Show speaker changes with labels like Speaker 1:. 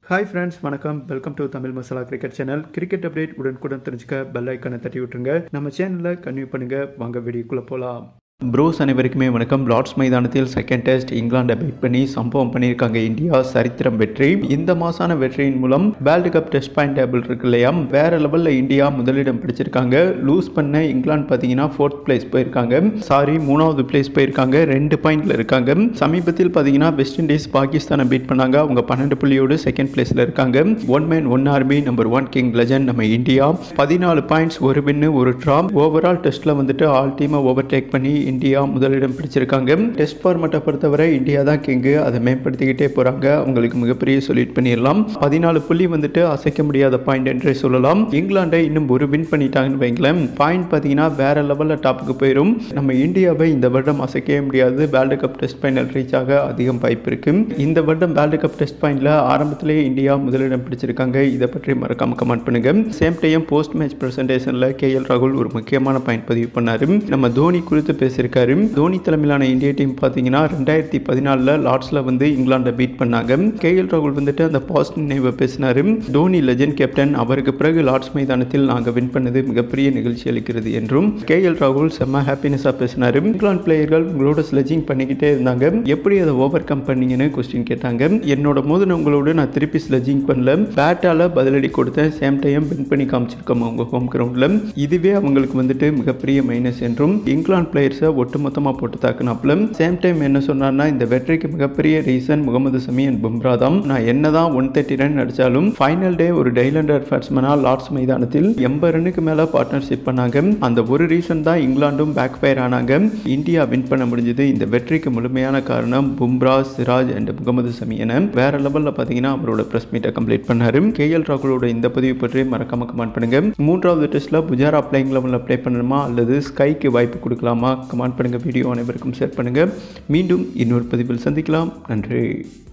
Speaker 1: hi friends வணக்கம் welcome to Tamil masala cricket channel cricket update உடனுக்குடன் தெரிஞ்சுக்க பெல் ஐக்கனை தட்டி விட்டுருங்க நம்ம சேனலில் கன்வியூ பண்ணுங்க வாங்க வீடியோக்குள்ளே போகலாம் ப்ரோஸ் அனைவருக்குமே வணக்கம் லார்ட்ஸ் மைதானத்தில் செகண்ட் டெஸ்ட் இங்கிலாண்டை பீட் பண்ணி சம்பவம் பண்ணியிருக்காங்க இந்தியா சரித்திரம் வெற்றி இந்த மாசான வெற்றியின் மூலம் world cup test point table இருக்கு இல்லையா வேற லெவலில் இந்தியா முதலிடம் பிடிச்சிருக்காங்க லூஸ் பண்ண இங்கிலாந்து பார்த்தீங்கன்னா ஃபோர்த் பிளேஸ் போயிருக்காங்க சாரி மூணாவது பிளேஸ் போயிருக்காங்க ரெண்டு பாயிண்ட்ல இருக்காங்க சமீபத்தில் பார்த்தீங்கன்னா வெஸ்ட் இண்டீஸ் பாகிஸ்தானை பீட் பண்ணாங்க அவங்க பன்னெண்டு புள்ளியோடு செகண்ட் பிளேஸ்ல இருக்காங்க one man one army number one king legend நம்ம இந்தியா பதினாலு பாயிண்ட்ஸ் ஒரு வின்னு ஒரு ட்ரா ஓவரால் டெஸ்ட்ல வந்துட்டு ஆல் டீமை ஓவர்டேக் பண்ணி இந்தியா முதலிடம் பிடிச்சிருக்காங்க டெஸ்ட் ஃபார்மேட்டை பொறுத்தவரை இந்தியா தான் கிங்கு அதை மேம்படுத்திக்கிட்டே போறாங்க அவங்களுக்கு மிகப்பெரிய சொல்லிட் பண்ணிடலாம் பதினாலு புள்ளி வந்துட்டு அசைக்க முடியாத பாயிண்ட் என்றே சொல்லலாம் இங்கிலாண்டை இன்னும் ஒரு வின் பண்ணிட்டாங்கன்னு வைங்களேன் பாயிண்ட் பார்த்தீங்கன்னா வேற லெவலில் டாப்புக்கு போயிடும் நம்ம இந்தியாவை இந்த வருடம் அசைக்கவே முடியாது world cup test final reach ஆக அதிகம் வாய்ப்பு இருக்கு இந்த வருடம் வேர்ல்டு கப் டெஸ்ட் ஃபைனலில் ஆரம்பத்திலேயே இந்தியா முதலிடம் பிடிச்சிருக்காங்க இதை பற்றி மறக்காம கமெண்ட் பண்ணுங்க சேம் டைம் போஸ்ட் மேட்ச் பிரசன்டேஷனில் கே எல் ராகுல் ஒரு முக்கியமான பாயிண்ட் பதிவு பண்ணாரு நம்ம தோனி குறித்து பேசியிருக்காரு தோனி தலைமையிலான இந்திய டீம் பார்த்தீங்கன்னா ரெண்டாயிரத்தி பதினாலில் லார்ட்ஸில் வந்து இங்கிலாண்டை பீட் பண்ணாங்க கே எல் ராகுல் வந்துட்டு அந்த பாஸ்ட் நினைவை பேசினாரு தோனி லெஜண்ட் கேப்டன் அவருக்கு பிறகு லார்ட்ஸ் மைதானத்தில் நாங்கள் வின் பண்ணது மிகப்பெரிய நிகழ்ச்சி அளிக்கிறது என்றும் கே எல் ராகுல் செம்ம ஹாப்பினஸாக பேசினாரு இங்கிலாந்து பிளேயர்கள் உங்களோட ஸ்லெஜிங் பண்ணிக்கிட்டே இருந்தாங்க எப்படி அதை ஓவர் கம் பண்ணீங்கன்னு கொஸ்டின் கேட்டாங்க என்னோட மோதினவங்களோட நான் திருப்பி ஸ்லெஜிங் பண்ணல பேட்டால பதிலடி கொடுத்தேன் சேம் டைம் வின் பண்ணி காமிச்சிருக்கோம் அவங்க ஹோம் கிரவுண்டில் இதுவே அவங்களுக்கு வந்துட்டு மிகப்பெரிய மைனஸ் என்றும் இங்கிலாந்து பிளேயர்ஸை ஒட்டுமொத்தமாக போட்டு தாக்குனாப்புல சேம் டைம் என்ன சொன்னார்னா இந்த வெற்றிக்கு மிகப்பெரிய ரீசன் முகமது சமி அண்ட் பும்ரா தான் நான் என்னதான் ஒன் தேர்ட்டி ரன் அடித்தாலும் ஃபைனல் டே ஒரு டைலண்டர் பேட்ஸ்மேனாக லார்ட்ஸ் மைதானத்தில் எண்பது ரன்னுக்கு மேலே பார்ட்னர்ஷிப் பண்ணாங்க அந்த ஒரு ரீசன் தான் இங்கிலாண்டும் பேக் ஃபயர் ஆனாங்க இந்தியா வின் பண்ண முடிஞ்சது இந்த வெற்றிக்கு முழுமையான காரணம் பும்ரா சிராஜ் அண்ட் முகமது சமி என வேற லெவலில் பார்த்தீங்கன்னா அவரோட ப்ரெஸ் மீட்டை கம்ப்ளீட் பண்ணாரு கே எல் ராகுலோட இந்த பதிவு பற்றி மறக்காம கமெண்ட் பண்ணுங்க மூன்றாவது டெஸ்ட்ல புஜாரா பிளேயிங் லெவலில் ப்ளே பண்ணணுமா அல்லது ஸ்கைக்கு வாய்ப்பு கொடுக்கலாமா கமெண்ட் பண்ணுங்க வீடியோ அனைவருக்கும் ஷேர் பண்ணுங்க மீண்டும் இன்னொரு பதிவில் சந்திக்கலாம் நன்றி